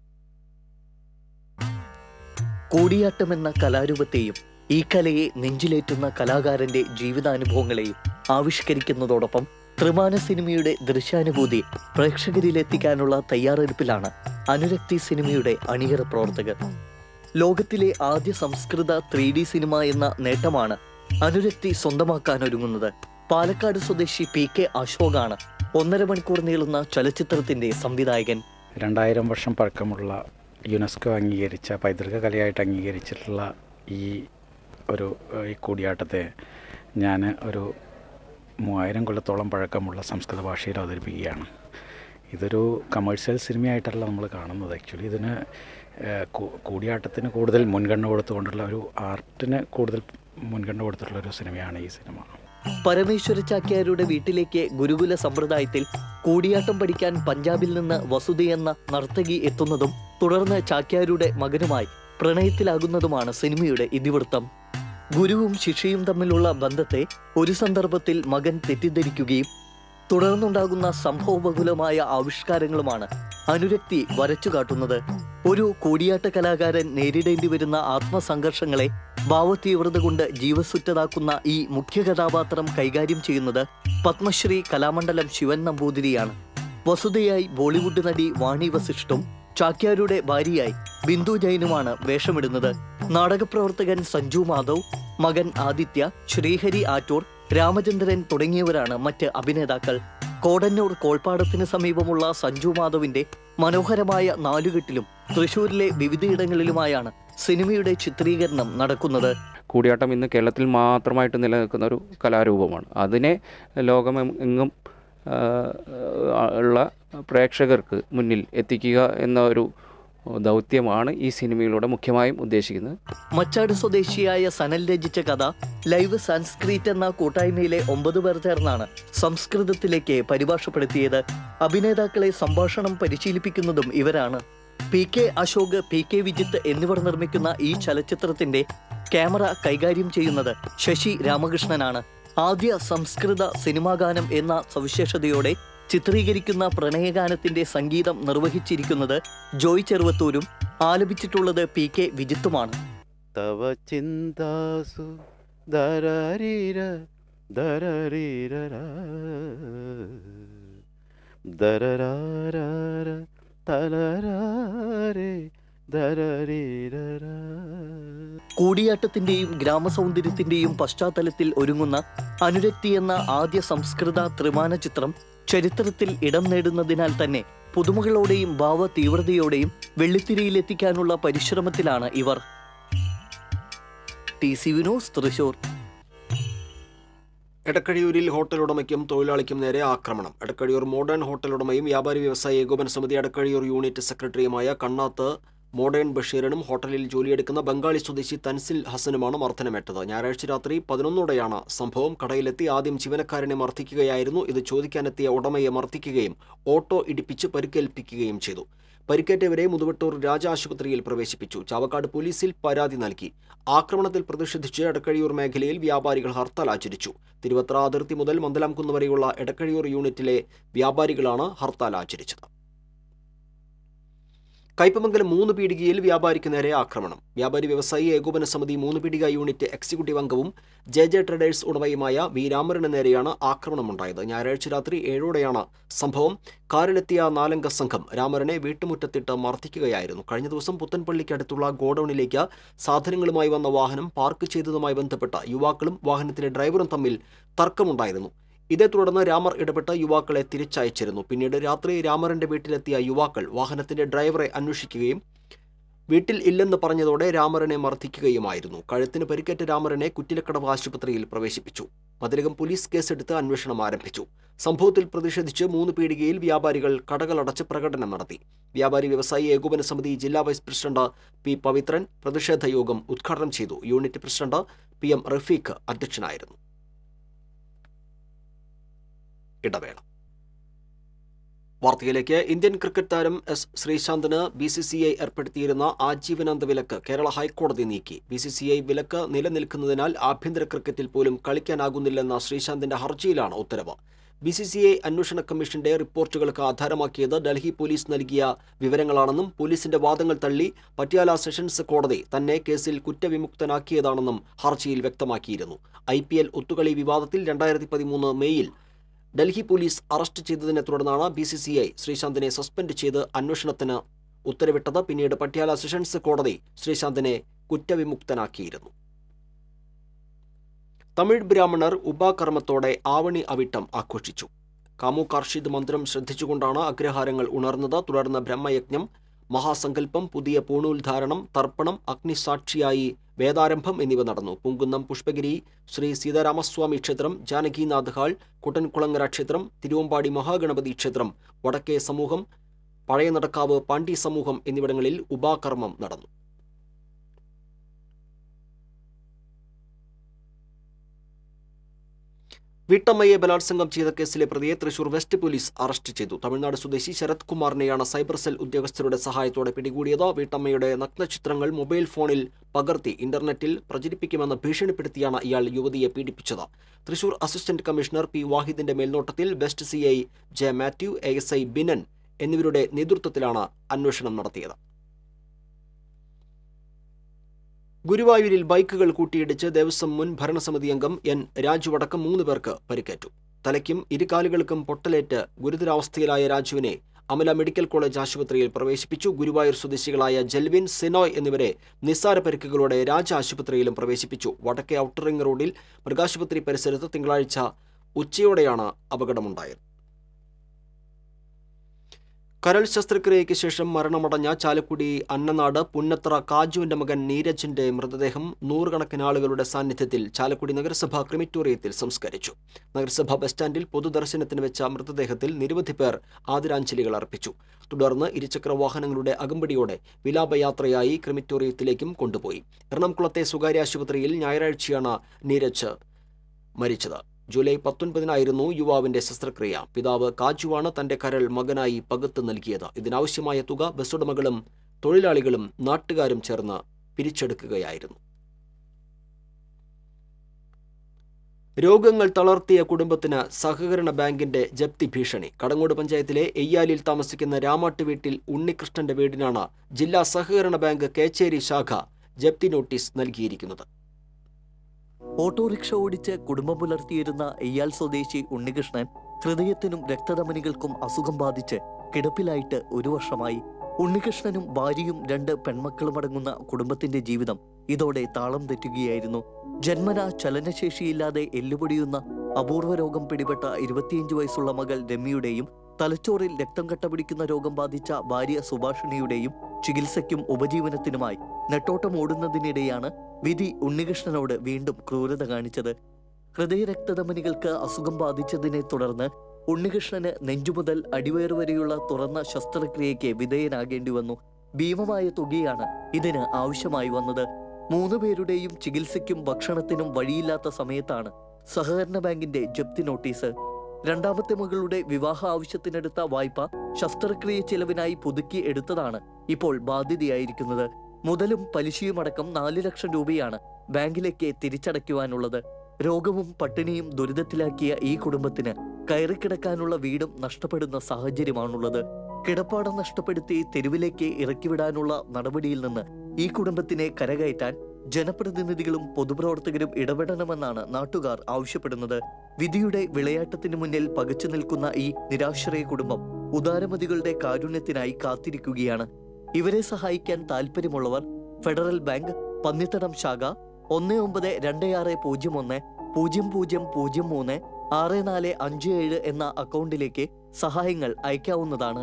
കൂടിയാട്ടം എന്ന കലാരൂപത്തെയും ഈ കലയെ നെഞ്ചിലേറ്റുന്ന കലാകാരന്റെ ജീവിതാനുഭവങ്ങളെയും ആവിഷ്കരിക്കുന്നതോടൊപ്പം ത്രിമാന സിനിമയുടെ ദൃശ്യാനുഭൂതി പ്രേക്ഷകരിലെത്തിക്കാനുള്ള തയ്യാറെടുപ്പിലാണ് അനുരക്തി സിനിമയുടെ അണിയറ പ്രവർത്തകർ ലോകത്തിലെ ആദ്യ സംസ്കൃത ത്രീ ഡി സിനിമ എന്ന നേട്ടമാണ് അനുരക്തി സ്വന്തമാക്കാനൊരുങ്ങുന്നത് പാലക്കാട് സ്വദേശി പി കെ അശോകാണ് ഒന്നര മണിക്കൂർ നീളുന്ന ചലച്ചിത്രത്തിന്റെ സംവിധായകൻ രണ്ടായിരം വർഷം പഴക്കമുള്ള യുനെസ്കോ അംഗീകരിച്ച പൈതൃക കലയായിട്ട് അംഗീകരിച്ചിട്ടുള്ള ഈ ഒരു ഏഹ്, ഈ കൂടിയാട്ടത്തെ ഞാൻ ഒരു മൂവായിരം കൊല്ലത്തോളം പഴക്കമുള്ള സംസ്കൃത ഭാഷയിൽ അവതരിപ്പിക്കുകയാണ് ഇതൊരു കമേഴ്ഷ്യൽ സിനിമയായിട്ടല്ല നമ്മൾ കാണുന്നത് ആക്ച്വലി ഇതിന് ഏഹ്, കൂ- കൂടിയാട്ടത്തിന് കൂടുതൽ മുൻഗണന കൊടുത്തുകൊണ്ടുള്ള ഒരു ആർട്ടിന് കൂടുതൽ മുൻഗണന കൊടുത്തിട്ടുള്ള ഒരു സിനിമയാണ് ഈ സിനിമ പരമേശ്വര ചാക്യാരുടെ വീട്ടിലേക്ക് ഗുരുകുല സമ്പ്രദായത്തിൽ കൂടിയാട്ടം പഠിക്കാൻ പഞ്ചാബിൽ നിന്ന് വസുധ എന്ന നർത്തകി എത്തുന്നതും തുടർന്ന് ചാക്യാരുടെ മകനുമായി പ്രണയത്തിലാകുന്നതുമാണ് സിനിമയുടെ ഇതിവൃത്തം ഗുരുവും ശിഷ്യയും തമ്മിലുള്ള ബന്ധത്തെ ഒരു സന്ദർഭത്തിൽ മകൻ തെറ്റിദ്ധരിക്കുകയും തുടർന്നുണ്ടാകുന്ന സംഭവബഹുലമായ ആവിഷ്കാരങ്ങളുമാണ് അനുരക്തി വരച്ചു കാട്ടുന്നത് ഒരു കൂടിയാട്ട കലാകാരൻ നേരിടേണ്ടി വരുന്ന ആത്മസംഘർഷങ്ങളെ ഭാവതീവ്രത കൊണ്ട് ജീവസുറ്റതാക്കുന്ന ഈ മുഖ്യ കഥാപാത്രം കൈകാര്യം ചെയ്യുന്നത് പത്മശ്രീ കലാമണ്ഡലം ശിവൻ നമ്പൂതിരിയാണ് വസുതയായി ബോളിവുഡ് നടി വാണി വസിഷ്ഠും ചാക്യാരുടെ ഭാര്യയായി ബിന്ദു ജൈനുമാണ് വേഷമിടുന്നത് നാടകപ്രവർത്തകൻ സഞ്ജു മാധവ് മകൻ ആദിത്യ ശ്രീഹരി ആറ്റൂർ രാമചന്ദ്രൻ തുടങ്ങിയവരാണ് മറ്റ് അഭിനേതാക്കൾ കോടന്നൂർ കോൾപ്പാടത്തിന് സമീപമുള്ള സഞ്ജു മാധവിന്റെ മനോഹരമായ നാലുകെട്ടിലും തൃശൂരിലെ വിവിധയിടങ്ങളിലുമായാണ് സിനിമയുടെ ചിത്രീകരണം നടക്കുന്നത് കൂടിയാട്ടം ഇന്ന് കേരളത്തിൽ മാത്രമായിട്ട് നിലനിൽക്കുന്ന ഒരു കലാരൂപമാണ് അതിനെ ലോകമെങ്ങും ആ, ഉള്ള പ്രേക്ഷകർക്ക് മുന്നിൽ എത്തിക്കുക എന്ന ഒരു ദൗത്യമാണ് ഈ സിനിമയിലൂടെ മുഖ്യമായും ഉദ്ദേശിക്കുന്നത് മച്ചാട് സ്വദേശിയായ സനൽ രചിച്ച കഥ ലൈവ് സംസ്ക്രീറ്റ് എന്ന കൂട്ടായ്മയിലെ ഒമ്പത് പേർ ചേർന്നാണ് സംസ്കൃതത്തിലേക്ക് പരിഭാഷപ്പെടുത്തിയത് അഭിനേതാക്കളെ സംഭാഷണം പരിശീലിപ്പിക്കുന്നതും ഇവരാണ് P K Ashok P K Vijith എന്നിവർ നിർമ്മിക്കുന്ന ഈ ചലച്ചിത്രത്തിന്റെ ക്യാമറ കൈകാര്യം ചെയ്യുന്നത് ശശി രാമകൃഷ്ണനാണ് ആദ്യ സംസ്കൃത സിനിമാ ഗാനം എന്ന സവിശേഷതയോടെ ചിത്രീകരിക്കുന്ന പ്രണയഗാനത്തിന്റെ സംഗീതം നിർവഹിച്ചിരിക്കുന്നത് ജോയ് ചെറുവത്തൂരും ആലപിച്ചിട്ടുള്ളത് പി കെ വിജിത്തുമാണ് തവ ചിന്താസു ദരരീര ദരരീര ദരരാര തലരാരേ ദരരീര കൂടിയാട്ടത്തിന്റെയും ഗ്രാമസൗന്ദര്യത്തിന്റെയും പശ്ചാത്തലത്തിൽ ഒരുങ്ങുന്ന അനുരക്തി എന്ന ആദ്യ സംസ്കൃത ത്രിമാന ചിത്രം ചരിത്രത്തിൽ ഇടം നേടുന്നതിനാൽ തന്നെ പുതുമകളോടെയും ഭാവ തീവ്രതയോടെയും വെള്ളിത്തിരയിലെത്തിക്കാനുള്ള പരിശ്രമത്തിലാണ് ഇവർ ടി സി വിനോസ് തൃശൂർ എടക്കഴിയൂരിൽ ഹോട്ടൽ ഉടമയ്ക്കും തൊഴിലാളിക്കും നേരെ ആക്രമണം എടക്കഴിയൂർ മോഡേൺ ഹോട്ടൽ ഉടമയും വ്യാപാരി വ്യവസായ ഏകോപന സമിതി എടക്കഴിയൂർ യൂണിറ്റ് സെക്രട്ടറിയുമായ കണ്ണാത്ത് മോഡേൺ ബഷീറിനും ഹോട്ടലിൽ ജോലിയെടുക്കുന്ന ബംഗാളി സ്വദേശി തൻസിൽ ഹസനുമാണ് മർദ്ദനമേറ്റത് ഞായറാഴ്ച രാത്രി പതിനൊന്നോടെയാണ് സംഭവം കടയിലെത്തി ആദ്യം ജീവനക്കാരനെ മർദ്ദിക്കുകയായിരുന്നു ഇത് ചോദിക്കാനെത്തിയ ഉടമയെ മർദ്ദിക്കുകയും ഓട്ടോ ഇടിപ്പിച്ച് പരിക്കേൽപ്പിക്കുകയും ചെയ്തു പരിക്കേറ്റവരെ മുതുവട്ടൂർ രാജ ആശുപത്രിയിൽ പ്രവേശിപ്പിച്ചു ചാവക്കാട് പോലീസിൽ പരാതി നൽകി ആക്രമണത്തിൽ പ്രതിഷേധിച്ച് എടക്കഴിയൂർ മേഖലയിൽ വ്യാപാരികൾ ഹർത്താൽ ആചരിച്ചു തിരുവത്ര അതിർത്തി മുതൽ മന്ദലാംകുന്ന് വരെയുള്ള എടക്കഴിയൂർ യൂണിറ്റിലെ വ്യാപാരികളാണ് ഹർത്താൽ ആചരിച്ചത് കയ്പമംഗലം മൂന്ന് പീടികയിൽ വ്യാപാരിക്ക് നേരെ ആക്രമണം വ്യാപാരി വ്യവസായി ഏകോപന സമിതി മൂന്ന് പീടിക യൂണിറ്റ് എക്സിക്യൂട്ടീവ് അംഗവും ജെ ജെ ട്രേഡേഴ്സ് ഉടമയുമായ വി രാമറിന് നേരെയാണ് ആക്രമണമുണ്ടായത് ഞായറാഴ്ച രാത്രി ഏഴോടെയാണ് സംഭവം കാറിലെത്തിയ നാലംഗ സംഘം രാമറിനെ വീട്ടുമുറ്റത്തിട്ട് മർദ്ദിക്കുകയായിരുന്നു കഴിഞ്ഞ ദിവസം പുത്തൻപള്ളിക്ക് അടുത്തുള്ള ഗോഡൌണിലേക്ക് സാധനങ്ങളുമായി വന്ന വാഹനം പാർക്ക് ചെയ്തതുമായി ബന്ധപ്പെട്ട യുവാക്കളും വാഹനത്തിലെ ഡ്രൈവറും തമ്മിൽ തർക്കമുണ്ടായിരുന്നു ഇതേ തുടർന്ന് രാമർ ഇടപെട്ട് യുവാക്കളെ തിരിച്ചയച്ചിരുന്നു പിന്നീട് രാത്രി രാമറിന്റെ വീട്ടിലെത്തിയ യുവാക്കൾ വാഹനത്തിന്റെ ഡ്രൈവറെ അന്വേഷിക്കുകയും വീട്ടിൽ ഇല്ലെന്ന് പറഞ്ഞതോടെ രാമറിനെ മർദ്ദിക്കുകയുമായിരുന്നു കഴുത്തിന് പരിക്കേറ്റ രാമറിനെ കുറ്റിലക്കടവ് ആശുപത്രിയിൽ പ്രവേശിപ്പിച്ചു മതിലകം പോലീസ് കേസെടുത്ത് അന്വേഷണം ആരംഭിച്ചു സംഭവത്തിൽ പ്രതിഷേധിച്ച് മൂന്ന് പീടികയിൽ വ്യാപാരികൾ കടകളടച്ച് പ്രകടനം നടത്തി വ്യാപാരി വ്യവസായി ഏകോപന സമിതി ജില്ലാ വൈസ് പ്രസിഡന്റ് പി പവിത്രൻ പ്രതിഷേധ യോഗം ഉദ്ഘാടനം ചെയ്തു unit president P M Rafeeq അധ്യക്ഷനായിരുന്നു ഇടവേള വാർത്തയിലേക്ക് ഇന്ത്യൻ ക്രിക്കറ്റ് താരം എസ് ശ്രീശാന്തിന് ബി സി സി ഐ ഏർപ്പെടുത്തിയിരുന്ന ആജീവനാന്ത വിലക്ക് കേരള ഹൈക്കോടതി നീക്കി ബി സി സി ഐ വിലക്ക് നിലനിൽക്കുന്നതിനാൽ ആഭ്യന്തര ക്രിക്കറ്റിൽ പോലും കളിക്കാനാകുന്നില്ലെന്ന ശ്രീശാന്തിന്റെ ഹർജിയിലാണ് ഉത്തരവ് ബി സി സി ഐ അന്വേഷണ കമ്മീഷന്റെ റിപ്പോർട്ടുകൾക്ക് ആധാരമാക്കിയത് ഡൽഹി പോലീസ് നൽകിയ വിവരങ്ങളാണെന്നും പോലീസിന്റെ വാദങ്ങൾ തള്ളി പട്യാല സെഷൻസ് കോടതി തന്നെ കേസിൽ കുറ്റവിമുക്തനാക്കിയതാണെന്നും ഹർജിയിൽ വ്യക്തമാക്കിയിരുന്നു ഐ പി എൽ ഒത്തുകളി വിവാദത്തിൽ രണ്ടായിരത്തി പതിമൂന്ന് മെയ്യിൽ ഡൽഹി പോലീസ് അറസ്റ്റ് ചെയ്തതിനെ തുടർന്നാണ് ബി സി സി ഐ ശ്രീശാന്തിനെ സസ്പെൻഡ് ചെയ്ത് അന്വേഷണത്തിന് ഉത്തരവിട്ടത് പിന്നീട് പട്യാല സെഷൻസ് കോടതി ശ്രീശാന്തിനെ കുറ്റവിമുക്തനാക്കിയിരുന്നു തമിഴ് ബ്രാഹ്മണർ ഉപാകർമ്മത്തോടെ ആവണി അവിട്ടം ആഘോഷിച്ചു കാമു കാർഷിദ് മന്ത്രം ശ്രദ്ധിച്ചുകൊണ്ടാണ് അഗ്രഹാരങ്ങൾ ഉണർന്നത് തുടർന്ന് ബ്രഹ്മയജ്ഞം മഹാസങ്കല്പം പുതിയ പൂണൂൽധാരണം തർപ്പണം അഗ്നിസാക്ഷിയായി വേദാരംഭം എന്നിവ നടന്നു പൂങ്കുന്നം പുഷ്പഗിരി ശ്രീ സീതാരാമസ്വാമി ക്ഷേത്രം ജാനകിനാഥ് ഹാൾ കുട്ടൻകുളങ്ങര ക്ഷേത്രം തിരുവമ്പാടി മഹാഗണപതി ക്ഷേത്രം വടക്കേ സമൂഹം പഴയ നടക്കാവ് പാണ്ഡ്യ സമൂഹം എന്നിവിടങ്ങളിൽ ഉപാകർമ്മം നടന്നു വീട്ടമ്മയെ ബലാത്സംഗം ചെയ്ത കേസിലെ പ്രതിയെ തൃശൂർ വെസ്റ്റ് പോലീസ് അറസ്റ്റ് ചെയ്തു തമിഴ്നാട് സ്വദേശി ശരത് കുമാറിനെയാണ് സൈബർ സെൽ ഉദ്യോഗസ്ഥരുടെ സഹായത്തോടെ പിടികൂടിയത് വീട്ടമ്മയുടെ നഗ്നചിത്രങ്ങൾ മൊബൈൽ ഫോണിൽ പകർത്തി ഇന്റർനെറ്റിൽ പ്രചരിപ്പിക്കുമെന്ന് ഭീഷണിപ്പെടുത്തിയാണ് ഇയാൾ യുവതിയെ പീഡിപ്പിച്ചത് തൃശൂർ അസിസ്റ്റന്റ് കമ്മീഷണർ പി വാഹിദിന്റെ മേൽനോട്ടത്തിൽ west C I J Mathew A S I Binan എന്നിവരുടെ നേതൃത്വത്തിലാണ് അന്വേഷണം നടത്തിയത് ഗുരുവായൂരിൽ ബൈക്കുകൾ കൂട്ടിയിടിച്ച് ദേവസ്വം മുൻ ഭരണസമിതി അംഗം എൻ രാജു അടക്കം മൂന്ന് പേർക്ക് പരിക്കേറ്റു തലയ്ക്കും ഇരുകാലുകൾക്കും പൊട്ടലേറ്റ് ഗുരുതരാവസ്ഥയിലായ രാജുവിനെ അമല മെഡിക്കൽ കോളേജ് ആശുപത്രിയിൽ പ്രവേശിപ്പിച്ചു ഗുരുവായൂർ സ്വദേശികളായ ജെൽവിൻ സിനോയ് എന്നിവരെ നിസ്സാര പരിക്കുകളോടെ രാജ ആശുപത്രിയിലും പ്രവേശിപ്പിച്ചു വടക്കേ ഔട്ടർ റിംഗ് റോഡിൽ മൃഗാശുപത്രി പരിസരത്ത് തിങ്കളാഴ്ച ഉച്ചയോടെയാണ് അപകടമുണ്ടായത് കരൾ ശസ്ത്രക്രിയയ്ക്ക് ശേഷം മരണമടഞ്ഞ ചാലക്കുടി അന്നനാട് പുന്നത്തറ കാജുവിന്റെ മകൻ നീരജിന്റെ മൃതദേഹം നൂറുകണക്കിന് ആളുകളുടെ സാന്നിധ്യത്തിൽ ചാലക്കുടി നഗരസഭ ക്രിമിറ്റോറിയത്തിൽ സംസ്കരിച്ചു നഗരസഭ ബസ് സ്റ്റാൻഡിൽ പൊതുദർശനത്തിന് വെച്ച മൃതദേഹത്തിൽ നിരവധി പേർ ആദരാഞ്ജലികൾ അർപ്പിച്ചു തുടർന്ന് ഇരുചക്ര വാഹനങ്ങളുടെ അകമ്പടിയോടെ വിലാപയാത്രയായി ക്രിമിറ്റോറിയത്തിലേക്കും കൊണ്ടുപോയി എറണാകുളത്തെ സ്വകാര്യ ആശുപത്രിയിൽ ഞായറാഴ്ചയാണ് നീരജ് മരിച്ചത് ജൂലൈ പത്തൊൻപതിനായിരുന്നു യുവാവിന്റെ ശസ്ത്രക്രിയ പിതാവ് കാജുവാണ് തന്റെ കരൾ മകനായി പകുത്ത് നൽകിയത് ഇതിനാവശ്യമായ തുക ബസ്സുടമകളും തൊഴിലാളികളും നാട്ടുകാരും ചേർന്ന് പിരിച്ചെടുക്കുകയായിരുന്നു രോഗങ്ങൾ തളർത്തിയ കുടുംബത്തിന് സഹകരണ ബാങ്കിന്റെ ജപ്തി ഭീഷണി കടങ്ങോട് പഞ്ചായത്തിലെ എയ്യാലിൽ താമസിക്കുന്ന രാമാട്ട് വീട്ടിൽ ഉണ്ണികൃഷ്ണന്റെ വീടിനാണ് ജില്ലാ സഹകരണ ബാങ്ക് കേച്ചേരി ശാഖ ജപ്തി നോട്ടീസ് നൽകിയിരിക്കുന്നത് ഓട്ടോറിക്ഷ ഓടിച്ച് കുടുംബം പുലർത്തിയിരുന്ന എയ്യാൽ സ്വദേശി ഉണ്ണികൃഷ്ണൻ ഹൃദയത്തിനും രക്തധമനികൾക്കും അസുഖം ബാധിച്ച് കിടപ്പിലായിട്ട് ഒരു വർഷമായി ഉണ്ണികൃഷ്ണനും ഭാര്യയും രണ്ട് പെൺമക്കളും അടങ്ങുന്ന കുടുംബത്തിന്റെ ജീവിതം ഇതോടെ താളം തെറ്റുകയായിരുന്നു ജന്മന ചലനശേഷിയില്ലാതെ എല്ലുപൊടിയുന്ന അപൂർവ രോഗം പിടിപെട്ട ഇരുപത്തിയഞ്ച് വയസ്സുള്ള മകൾ രമ്യയുടെയും തലച്ചോറിൽ രക്തം കട്ടപിടിക്കുന്ന രോഗം ബാധിച്ച ഭാര്യ സുഭാഷിണിയുടെയും ചികിത്സയ്ക്കും ഉപജീവനത്തിനുമായി നെട്ടോട്ടം ഓടുന്നതിനിടെയാണ് വിധി ഉണ്ണികൃഷ്ണനോട് വീണ്ടും ക്രൂരത കാണിച്ചത് ഹൃദയരക്തധമനികൾക്ക് അസുഖം ബാധിച്ചതിനെ തുടർന്ന് ഉണ്ണികൃഷ്ണന് നെഞ്ചുമുതൽ അടിവയറ് വരെയുള്ള തുറന്ന ശസ്ത്രക്രിയയ്ക്ക് വിധേയനാകേണ്ടി വന്നു ഭീമമായ തുകയാണ് ഇതിന് ആവശ്യമായി വന്നത് മൂന്ന് പേരുടെയും ചികിത്സയ്ക്കും ഭക്ഷണത്തിനും വഴിയില്ലാത്ത സമയത്താണ് സഹകരണ ബാങ്കിന്റെ ജപ്തി നോട്ടീസ് രണ്ടാമത്തെ മകളുടെ വിവാഹ ആവശ്യത്തിനെടുത്ത വായ്പ ശസ്ത്രക്രിയ ചെലവിനായി പുതുക്കി എടുത്തതാണ് ഇപ്പോൾ ബാധ്യതയായിരിക്കുന്നത് മുതലും പലിശയുമടക്കം നാല് ലക്ഷം രൂപയാണ് ബാങ്കിലേക്ക് തിരിച്ചടയ്ക്കുവാനുള്ളത് രോഗവും പട്ടിണിയും ദുരിതത്തിലാക്കിയ ഈ കുടുംബത്തിന് കയറിക്കിടക്കാനുള്ള വീടും നഷ്ടപ്പെടുന്ന സാഹചര്യമാണുള്ളത് കിടപ്പാടം നഷ്ടപ്പെടുത്തി തെരുവിലേക്ക് ഇറക്കിവിടാനുള്ള നടപടിയിൽ നിന്ന് ഈ കുടുംബത്തിനെ കരകയറ്റാൻ ജനപ്രതിനിധികളും പൊതുപ്രവർത്തകരും ഇടപെടണമെന്നാണ് നാട്ടുകാർ ആവശ്യപ്പെടുന്നത് വിധിയുടെ വിളയാട്ടത്തിന് മുന്നിൽ പകച്ചു നിൽക്കുന്ന ഈ നിരാശ്രയ കുടുംബം ഉദാരമതികളുടെ കാരുണ്യത്തിനായി കാത്തിരിക്കുകയാണ് ഇവരെ സഹായിക്കാൻ താല്പര്യമുള്ളവർ ഫെഡറൽ ബാങ്ക് പന്നിത്തടം ശാഖ ഒന്ന് ഒമ്പത് രണ്ട് ആറ് പൂജ്യം ഒന്ന് പൂജ്യം പൂജ്യം പൂജ്യം മൂന്ന് ആറ് നാല് അഞ്ച് ഏഴ് എന്ന അക്കൗണ്ടിലേക്ക് സഹായങ്ങൾ അയക്കാവുന്നതാണ്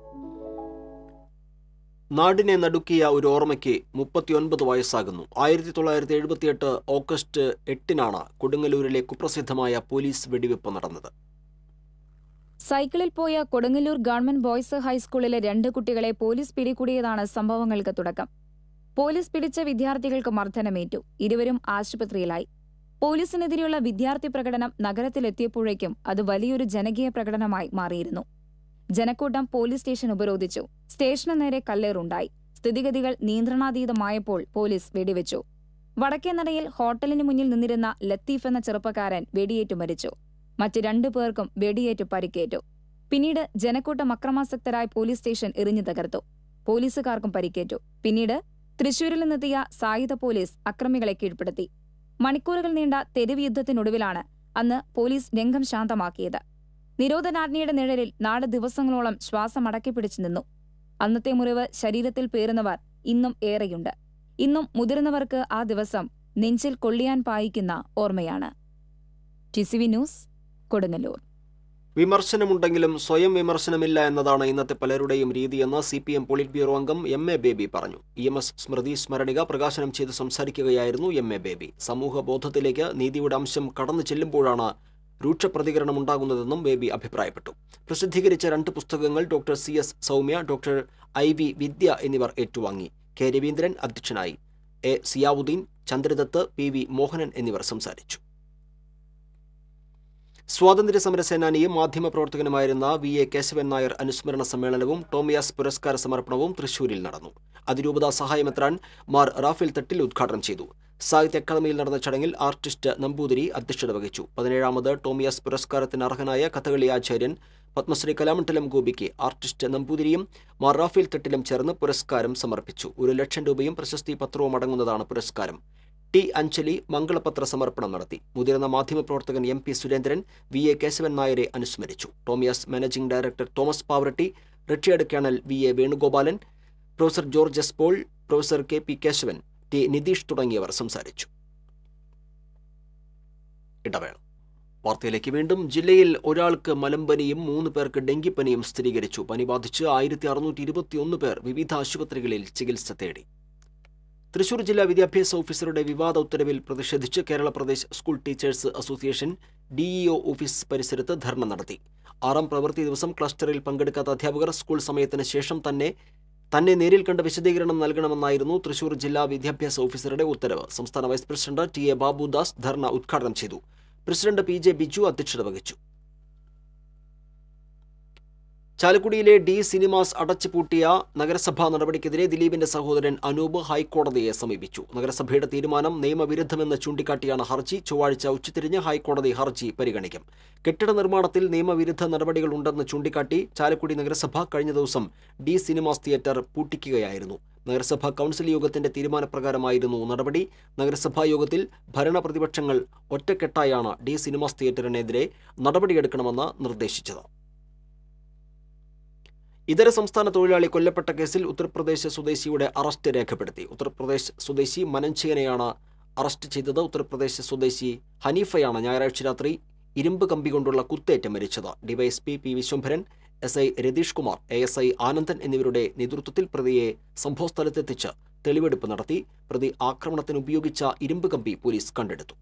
നാടിനെ നടുക്കിയ ഒരു ഓർമ്മയ്ക്ക് മുപ്പത്തിയൊൻപത് വയസ്സാകുന്നു ആയിരത്തി തൊള്ളായിരത്തി എഴുപത്തിയെട്ട് ഓഗസ്റ്റ് എട്ടിനാണ് കൊടുങ്ങല്ലൂരിലെ കുപ്രസിദ്ധമായ പോലീസ് വെടിവെപ്പ് നടന്നത് സൈക്കിളിൽ പോയ കൊടുങ്ങല്ലൂർ ഗവൺമെന്റ് ബോയ്സ് ഹൈസ്കൂളിലെ രണ്ട് കുട്ടികളെ പോലീസ് പിടികൂടിയതാണ് സംഭവങ്ങൾക്ക് തുടക്കം പോലീസ് പിടിച്ച വിദ്യാർത്ഥികൾക്ക് മർദ്ദനമേറ്റു ഇരുവരും ആശുപത്രിയിലായി പോലീസിനെതിരെയുള്ള വിദ്യാർത്ഥി പ്രകടനം നഗരത്തിലെത്തിയപ്പോഴേക്കും അത് വലിയൊരു ജനകീയ പ്രകടനമായി മാറിയിരുന്നു ജനക്കൂട്ടം പോലീസ് സ്റ്റേഷൻ ഉപരോധിച്ചു സ്റ്റേഷന് നേരെ കല്ലേറുണ്ടായി സ്ഥിതിഗതികൾ നിയന്ത്രണാതീതമായപ്പോൾ പോലീസ് വെടിവെച്ചു വടക്കേനടയിൽ ഹോട്ടലിന് മുന്നിൽ നിന്നിരുന്ന ലത്തീഫ് എന്ന ചെറുപ്പക്കാരൻ വെടിയേറ്റു മരിച്ചു മറ്റ് രണ്ടു പേർക്കും വെടിയേറ്റ് പരിക്കേറ്റു പിന്നീട് ജനക്കൂട്ടം അക്രമാസക്തരായ പോലീസ് സ്റ്റേഷൻ എറിഞ്ഞു തകർത്തു പോലീസുകാർക്കും പരിക്കേറ്റു പിന്നീട് തൃശൂരിൽ നിന്നെത്തിയ സായുധ പോലീസ് അക്രമികളെ കീഴ്പ്പെടുത്തി മണിക്കൂറുകൾ നീണ്ട തെരുവ് യുദ്ധത്തിനൊടുവിലാണ് അന്ന് പോലീസ് രംഗം ശാന്തമാക്കിയത് നിരോധനാജ്ഞയുടെ നിഴലിൽ നാല് ദിവസങ്ങളോളം ശ്വാസം അടക്കിപ്പിടിച്ചു നിന്നു അന്നത്തെ മുറിവ് ശരീരത്തിൽ പേറുന്നവർ ഇന്നും ഏറെയുണ്ട് ഇന്നും മുതിർന്നവർക്ക് ആ ദിവസം നെഞ്ചിൽ കൊള്ളിയാൻ പായിക്കുന്ന ഓർമ്മയാണ് ടിസിവി ന്യൂസ് കൊടുങ്ങല്ലൂർ വിമർശനമുണ്ടെങ്കിലും സ്വയം വിമർശനമില്ല എന്നതാണ് ഇന്നത്തെ പലരുടെയും രീതിയെന്ന് C P M politburo അംഗം എം എ ബേബി പറഞ്ഞു ഇ എം എസ് സ്മൃതി സ്മരണിക പ്രകാശനം ചെയ്ത് സംസാരിക്കുകയായിരുന്നു എം എ ബേബി സമൂഹ ബോധത്തിലേക്ക് നീതിയുടെ അംശം കടന്നു ചെല്ലുമ്പോഴാണ് രൂക്ഷ പ്രതികരണം ഉണ്ടാകുന്നതെന്നും ബേബി അഭിപ്രായപ്പെട്ടു പ്രസിദ്ധീകരിച്ച രണ്ട് പുസ്തകങ്ങൾ doctor C S Soumya doctor I V Vidya എന്നിവർ ഏറ്റുവാങ്ങി കെ രവീന്ദ്രൻ അധ്യക്ഷനായി A Ziyauddin Chandradath P V Mohanan എന്നിവർ സംസാരിച്ചു സ്വാതന്ത്ര്യ സമര സേനാനിയും മാധ്യമപ്രവർത്തകനുമായിരുന്ന വി എ കേശവൻ നായർ അനുസ്മരണ സമ്മേളനവും ടോമിയാസ് പുരസ്കാര സമർപ്പണവും തൃശൂരിൽ നടന്നു അതിരൂപത സഹായമെത്രാൻ മാർ റാഫേൽ തട്ടിൽ ഉദ്ഘാടനം ചെയ്തു സാഹിത്യ അക്കാദമിയിൽ നടന്ന ചടങ്ങിൽ ആർട്ടിസ്റ്റ് നമ്പൂതിരി അധ്യക്ഷത വഹിച്ചു പതിനേഴാമത് ടോമിയാസ് പുരസ്കാരത്തിന് അർഹനായ കഥകളി ആചാര്യൻ പത്മശ്രീ കലാമണ്ഡലം ഗോപിക്ക് ആർട്ടിസ്റ്റ് നമ്പൂതിരിയും മാർ റാഫേൽ തട്ടിലും ചേർന്ന് പുരസ്കാരം സമർപ്പിച്ചു ഒരു ലക്ഷം രൂപയും പ്രശസ്തി പത്രവും അടങ്ങുന്നതാണ് പുരസ്കാരം ടി അഞ്ജലി മംഗളപത്ര സമർപ്പണം നടത്തി മുതിർന്ന മാധ്യമപ്രവർത്തകൻ M P Surendran V A Kesavan നായരെ അനുസ്മരിച്ചു Tomiyas managing director Thomas Pavaratty retired colonel V A Venugopalan professor George S Paul professor K P Kesavan T Nitheesh തുടങ്ങിയവർ സംസാരിച്ചു ഇടവേള വാർത്തയിലേക്ക് വീണ്ടും ജില്ലയിൽ ഒരാൾക്ക് മലമ്പനിയും മൂന്ന് പേർക്ക് ഡെങ്കിപ്പനിയും സ്ഥിരീകരിച്ചു പനി ബാധിച്ച് ആയിരത്തി അറുന്നൂറ്റി ഇരുപത്തിയൊന്ന് പേർ വിവിധ ആശുപത്രികളിൽ ചികിത്സ തേടി തൃശൂർ ജില്ലാ വിദ്യാഭ്യാസ ഓഫീസറുടെ വിവാദ ഉത്തരവിൽ പ്രതിഷേധിച്ച് Kerala Pradesh school teachers association DEO office പരിസരത്ത് ധർണ നടത്തി ആറാം പ്രവൃത്തി ദിവസം ക്ലസ്റ്ററിൽ പങ്കെടുക്കാത്ത അധ്യാപകർ സ്കൂൾ സമയത്തിന് ശേഷം തന്നെ തന്നെ നേരിൽ കണ്ട് വിശദീകരണം നൽകണമെന്നായിരുന്നു തൃശൂർ ജില്ലാ വിദ്യാഭ്യാസ ഓഫീസറുടെ ഉത്തരവ് സംസ്ഥാന vice president T A Babudas ധർണ ഉദ്ഘാടനം ചെയ്തു പ്രസിഡന്റ് പി ജെ ബിജു അധ്യക്ഷത വഹിച്ചു ചാലക്കുടിയിലെ ഡി സിനിമാസ് അടച്ചുപൂട്ടിയ നഗരസഭാ നടപടിക്കെതിരെ ദിലീപിന്റെ സഹോദരൻ അനൂപ് ഹൈക്കോടതിയെ സമീപിച്ചു നഗരസഭയുടെ തീരുമാനം നിയമവിരുദ്ധമെന്ന് ചൂണ്ടിക്കാട്ടിയാണ് ഹർജി ചൊവ്വാഴ്ച ഉച്ചതിരിഞ്ഞ് ഹൈക്കോടതി ഹർജി പരിഗണിക്കും കെട്ടിട നിർമ്മാണത്തിൽ നിയമവിരുദ്ധ നടപടികൾ ഉണ്ടെന്ന് ചൂണ്ടിക്കാട്ടി ചാലക്കുടി നഗരസഭ കഴിഞ്ഞ ദിവസം ഡി സിനിമാസ് തിയേറ്റർ പൂട്ടിക്കുകയായിരുന്നു നഗരസഭാ കൗൺസിൽ യോഗത്തിന്റെ തീരുമാനപ്രകാരമായിരുന്നു നടപടി നഗരസഭാ യോഗത്തിൽ ഭരണ പ്രതിപക്ഷങ്ങൾ ഒറ്റക്കെട്ടായാണ് ഡി സിനിമാസ് തിയേറ്ററിനെതിരെ നടപടിയെടുക്കണമെന്ന് നിർദ്ദേശിച്ചത് ഇതര സംസ്ഥാന തൊഴിലാളി കൊല്ലപ്പെട്ട കേസിൽ ഉത്തർപ്രദേശ് സ്വദേശിയുടെ അറസ്റ്റ് രേഖപ്പെടുത്തി ഉത്തർപ്രദേശ് സ്വദേശി മനൻചിയനെയാണ് അറസ്റ്റ് ചെയ്തത് ഉത്തർപ്രദേശ് സ്വദേശി ഹനീഫയാണ് ഞായറാഴ്ച രാത്രി ഇരുമ്പ് കമ്പി കൊണ്ടുള്ള കുത്തേറ്റ് മരിച്ചത് DYSP P Viswambharan S I Ratheesh Kumar A S I Anandan എന്നിവരുടെ നേതൃത്വത്തിൽ പ്രതിയെ സംഭവസ്ഥലത്തെത്തിച്ച് തെളിവെടുപ്പ് നടത്തി പ്രതി ആക്രമണത്തിന് ഉപയോഗിച്ച ഇരുമ്പ് കമ്പി പോലീസ് കണ്ടെടുത്തു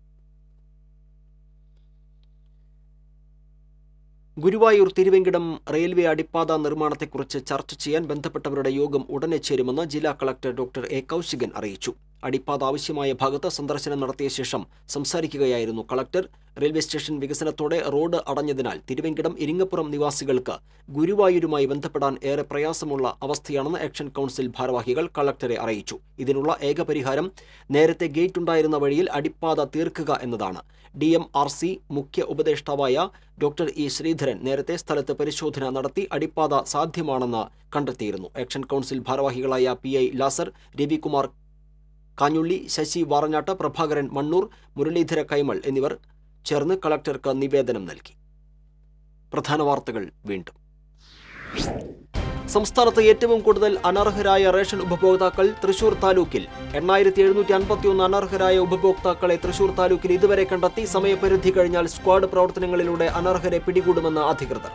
ഗുരുവായൂർ തിരുവെങ്കിടം റെയിൽവേ അടിപ്പാത നിർമ്മാണത്തെക്കുറിച്ച് ചർച്ച ചെയ്യാൻ ബന്ധപ്പെട്ടവരുടെ യോഗം ഉടനെ ചേരുമെന്ന് ജില്ലാ കളക്ടർ ഡോക്ടർ എ കൗശികൻ അറിയിച്ചു അടിപ്പാത ആവശ്യമായ ഭാഗത്ത് സന്ദർശനം നടത്തിയ ശേഷം സംസാരിക്കുകയായിരുന്നു കളക്ടർ റെയിൽവേ സ്റ്റേഷൻ വികസനത്തോടെ റോഡ് അടഞ്ഞതിനാൽ തിരുവെങ്കിടം ഇരിങ്ങപ്പുറം നിവാസികൾക്ക് ഗുരുവായൂരുമായി ബന്ധപ്പെടാൻ ഏറെ പ്രയാസമുള്ള അവസ്ഥയാണെന്ന് ആക്ഷൻ കൗൺസിൽ ഭാരവാഹികൾ കളക്ടറെ അറിയിച്ചു ഇതിനുള്ള ഏക പരിഹാരം നേരത്തെ ഗേറ്റ് ഉണ്ടായിരുന്ന വഴിയിൽ അടിപ്പാത തീർക്കുക എന്നതാണ് ഡി എം ആർ സി മുഖ്യ ഉപദേഷ്ടാവായ ഡോക്ടർ ഇ ശ്രീധരൻ നേരത്തെ സ്ഥലത്ത് പരിശോധന നടത്തി അടിപ്പാത സാധ്യമാണെന്ന് കണ്ടെത്തിയിരുന്നു ആക്ഷൻ കൗൺസിൽ ഭാരവാഹികളായ പി ഐ ലാസർ രവികുമാർ കാഞ്ഞുള്ളി ശശി വാറഞ്ഞാട്ട് പ്രഭാകരൻ മണ്ണൂർ മുരളീധര കൈമൾ എന്നിവർ ചേർന്ന് കളക്ടർക്ക് നിവേദനം നൽകി പ്രധാന വാർത്തകൾ വീണ്ടും സംസ്ഥാനത്ത് ഏറ്റവും കൂടുതൽ അനർഹരായ റേഷൻ ഉപഭോക്താക്കൾ തൃശൂർ താലൂക്കിൽ എണ്ണായിരത്തി എഴുന്നൂറ്റി അൻപത്തിയൊന്ന് അനർഹരായ ഉപഭോക്താക്കളെ തൃശൂർ താലൂക്കിൽ ഇതുവരെ കണ്ടെത്തി സമയപരിധി കഴിഞ്ഞാൽ സ്ക്വാഡ് പ്രവർത്തനങ്ങളിലൂടെ അനർഹരെ പിടികൂടുമെന്ന് അധികൃതർ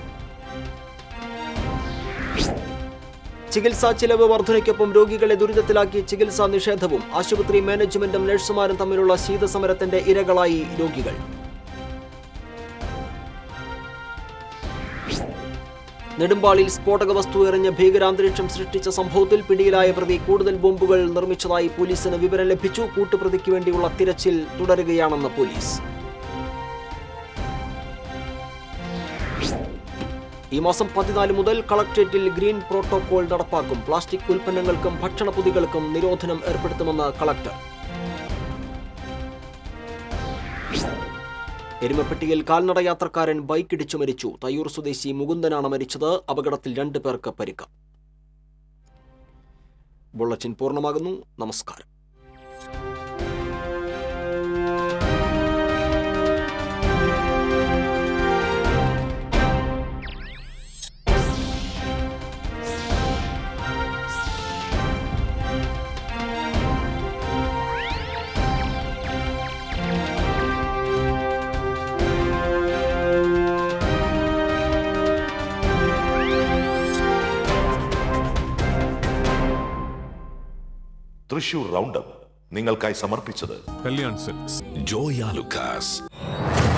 ചികിത്സാ ചിലവ് വർധനയ്ക്കൊപ്പം രോഗികളെ ദുരിതത്തിലാക്കി ചികിത്സാ നിഷേധവും ആശുപത്രി മാനേജ്മെന്റും നഴ്സുമാരും തമ്മിലുള്ള ശീതസമരത്തിന്റെ ഇരകളായി രോഗികൾ നെടുമ്പാളിൽ സ്ഫോടക വസ്തു എറിഞ്ഞ് ഭീകരാന്തരീക്ഷം സൃഷ്ടിച്ച സംഭവത്തിൽ പിടിയിലായ പ്രതി കൂടുതൽ ബോംബുകൾ നിർമ്മിച്ചതായി പോലീസിന് വിവരം ലഭിച്ചു കൂട്ടുപ്രതിക്ക് വേണ്ടിയുള്ള തിരച്ചിൽ തുടരുകയാണെന്ന് പോലീസ് ഈ മാസം പതിനാല് മുതൽ കളക്ട്രേറ്റിൽ ഗ്രീൻ പ്രോട്ടോകോൾ നടപ്പാക്കും പ്ലാസ്റ്റിക് ഉൽപ്പന്നങ്ങൾക്കും ഭക്ഷണപ്പൊതികൾക്കും നിരോധനം ഏർപ്പെടുത്തുമെന്ന് കളക്ടർ എരുമപ്പെട്ടിയിൽ കാൽനട യാത്രക്കാരൻ ബൈക്കിടിച്ചു മരിച്ചു തയ്യൂർ സ്വദേശി മുകുന്ദനാണ് മരിച്ചത് അപകടത്തിൽ രണ്ടു പേർക്ക് പരിക്ക് ബുള്ളറ്റിൻ പൂർണ്ണമാകുന്നു നമസ്കാരം തൃശൂർ റൗണ്ടപ്പ് നിങ്ങൾക്കായി സമർപ്പിച്ചത് കല്യാൺ സിൽക്സ് ജോയ ലുക്കാസ്